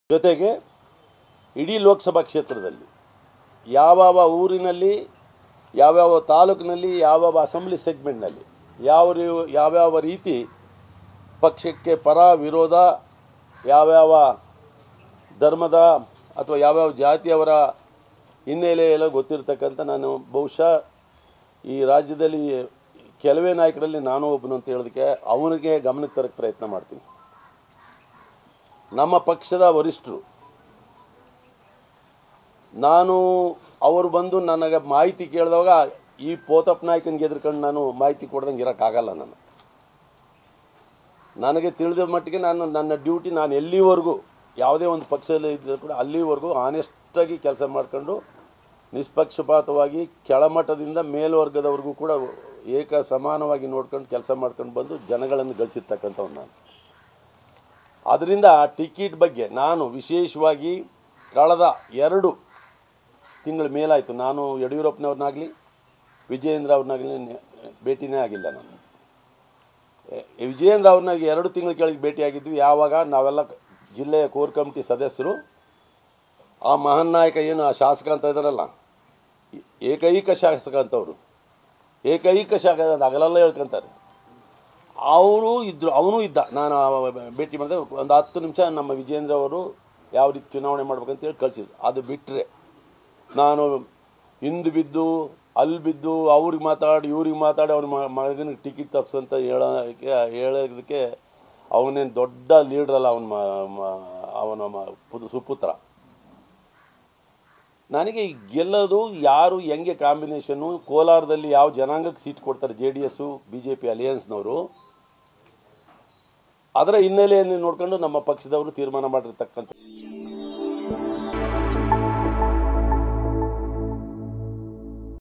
ಜೊತೆಗೆ ಇಡೀ ಲೋಕಸಭಾ ಕ್ಷೇತ್ರದಲ್ಲಿ ಯಾವ್ಯಾವ ಊರಿನಲ್ಲಿ ಯಾವ್ಯಾವ ತಾಲೂಕಿನಲ್ಲಿ ಯಾವ್ಯಾವ ಅಸೆಂಬ್ಲಿ ಸೆಗ್ಮೆಂಟ್ನಲ್ಲಿ ಯಾವ ರೀ- ಯಾವ್ಯಾವ ರೀತಿ ಪಕ್ಷಕ್ಕೆ ಪರ ವಿರೋಧ ಯಾವ್ಯಾವ ಧರ್ಮದ ಅಥವಾ ಯಾವ್ಯಾವ ಜಾತಿಯವರ ಹಿನ್ನೆಲೆ ಎಲ್ಲ ಗೊತ್ತಿರ್ತಕ್ಕಂಥ ನಾನು ಬಹುಶಃ ಈ ರಾಜ್ಯದಲ್ಲಿ ಕೆಲವೇ ನಾಯಕರಲ್ಲಿ ನಾನು ಒಬ್ಬನು ಅಂತ ಹೇಳೋದಕ್ಕೆ ಅವನಿಗೆ ಗಮನಕ್ಕೆ ತರಕ್ಕೆ ಪ್ರಯತ್ನ ಮಾಡ್ತೀನಿ ನಮ್ಮ ಪಕ್ಷದ ವರಿಷ್ಠರು ನಾನು ಅವರು ಬಂದು ನನಗೆ ಮಾಹಿತಿ ಕೇಳಿದವಾಗ ಈ ಪೋತಪ್ಪ ನಾಯ್ಕನಿಗೆ ಎದ್ರಕೊಂಡು ನಾನು ಮಾಹಿತಿ ಕೊಡ್ದಂಗೆ ಇರೋಕ್ಕಾಗಲ್ಲ ನಾನು ನನಗೆ ತಿಳಿದ ಮಟ್ಟಿಗೆ ನಾನು ನನ್ನ ಡ್ಯೂಟಿ ನಾನು ಎಲ್ಲಿವರೆಗೂ ಯಾವುದೇ ಒಂದು ಪಕ್ಷದಲ್ಲಿ ಇದ್ದರೂ ಕೂಡ ಅಲ್ಲಿವರೆಗೂ ಆನೆಸ್ಟಾಗಿ ಕೆಲಸ ಮಾಡ್ಕೊಂಡು ನಿಷ್ಪಕ್ಷಪಾತವಾಗಿ ಕೆಳಮಟ್ಟದಿಂದ ಮೇಲ್ವರ್ಗದವರೆಗೂ ಕೂಡ ಏಕ ಸಮಾನವಾಗಿ ನೋಡ್ಕೊಂಡು ಕೆಲಸ ಮಾಡ್ಕೊಂಡು ಬಂದು ಜನಗಳನ್ನು ಗಳಿಸಿರ್ತಕ್ಕಂಥವ್ನು ನಾನು ಅದರಿಂದ ಟಿಕೆಟ್ ಬಗ್ಗೆ ನಾನು ವಿಶೇಷವಾಗಿ ಕಳೆದ ಎರಡು ತಿಂಗಳ ಮೇಲಾಯಿತು ನಾನು ಯಡಿಯೂರಪ್ಪನವ್ರನ್ನಾಗಲಿ ವಿಜಯೇಂದ್ರ ಅವ್ರನ್ನಾಗಲಿ ಭೇಟಿನೇ ಆಗಿಲ್ಲ ನಾನು ಎ- ವಿಜಯೇಂದ್ರ ಅವ್ರನ್ನ ಎರಡು ತಿಂಗಳ ಕೆಳಗೆ ಭೇಟಿಯಾಗಿದ್ವಿ ಯಾವಾಗ ನಾವೆಲ್ಲ ಜಿಲ್ಲೆಯ ಕೋರ್ ಕಮಿಟಿ ಸದಸ್ಯರು ಆ ಮಹಾನ್ ನಾಯಕ ಏನು ಆ ಶಾಸಕ ಅಂತ ಇದ್ದಾರಲ್ಲ ಏ- ಏಕೈಕ ಶಾಸಕ ಅಂತವರು ಏಕೈಕ ಶಾಸಕ ಅಂತ ಹಗಲೆಲ್ಲ ಹೇಳ್ಕೊಂತಾರೆ ಅವರು ಇದ್ರು ಅವನು ಇದ್ದ ನಾನು ಆ ಭೇಟಿ ಮಾಡಿದೆ ಒಂದು ಹತ್ತು ನಿಮಿಷ ನಮ್ಮ ವಿಜೇಂದ್ರ ಅವರು ಯಾವ ರೀತಿ ಚುನಾವಣೆ ಮಾಡ್ಬೇಕಂತ ಹೇಳಿ ಕಳಿಸಿದ್ರು ಅದು ಬಿಟ್ಟರೆ ನಾನು ಹಿಂದು ಬಿದ್ದು ಅಲ್ಲಿ ಬಿದ್ದು ಅವ್ರಿಗೆ ಮಾತಾಡಿ ಇವ್ರಿಗೆ ಮಾತಾಡಿ ಅವ್ರ ಮಗನಿಗೆ ಟಿಕೆಟ್ ತಪ್ಸಂತ ಹೇಳೋಕ್ಕೆ ಹೇಳೋದಕ್ಕೆ ಅವನೇನು ದೊಡ್ಡ ಲೀಡ್ರ್ ಅಲ್ಲ ಅವನ ಅವನ ಮ- ಪುತ್ರ ಸುಪುತ್ರ ನನಗೆ ಈ ಗೆಲ್ಲೋದು ಯಾರು ಹೆಂಗೆ ಕಾಂಬಿನೇಷನ್ನು ಕೋಲಾರದಲ್ಲಿ ಯಾವ ಜನಾಂಗಕ್ಕೆ ಸೀಟ್ ಕೊಡ್ತಾರೆ J D S B J P ಅಲಿಯನ್ಸ್ನವರು ಅದರ ಹಿನ್ನೆಲೆಯಲ್ಲಿ ನೋಡ್ಕೊಂಡು ನಮ್ಮ ಪಕ್ಷದವರು ತೀರ್ಮಾನ ಮಾಡಿರ್ತಕ್ಕಂಥ